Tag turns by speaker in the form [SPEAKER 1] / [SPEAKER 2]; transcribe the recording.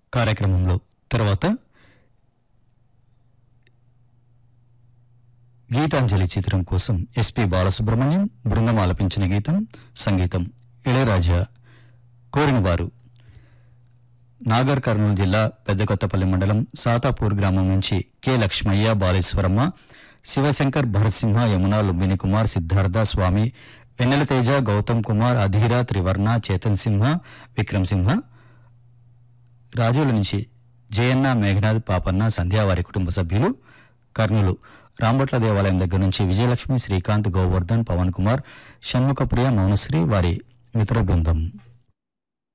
[SPEAKER 1] కార్యక్రమంలో తర్వాత గీతాంజలి చిత్రం కోసం ఎస్పి బాలసుబ్రహ్మణ్యం బృందం ఆలపించిన గీతం సంగీతం ఇళయరాజా కోరిన వారు నాగర్ కర్నూలు జిల్లా పెద్దకొత్తపల్లి మండలం సాతాపూర్ గ్రామం నుంచి కె లక్ష్మయ్య బాలేశ్వరమ్మ శివశంకర్ భరత్సింహ యమున లుంబిని కుమార్ సిద్ధార్థ స్వామి వెన్నెల తేజ గౌతమ్ కుమార్ అధీర త్రివర్ణ చేతన్ సింహ విక్రమ్ సింహ రాజుల నుంచి జయన్న మేఘనాథ్ పాపన్న సంధ్యా వారి కుటుంబ సభ్యులు కర్నూలు రాంబట్ల దేవాలయం దగ్గర నుంచి విజయలక్ష్మి శ్రీకాంత్ గోవర్ధన్ పవన్ కుమార్ షణ్ముఖప్రియ మౌనశ్రీ వారి మిత్ర బృందం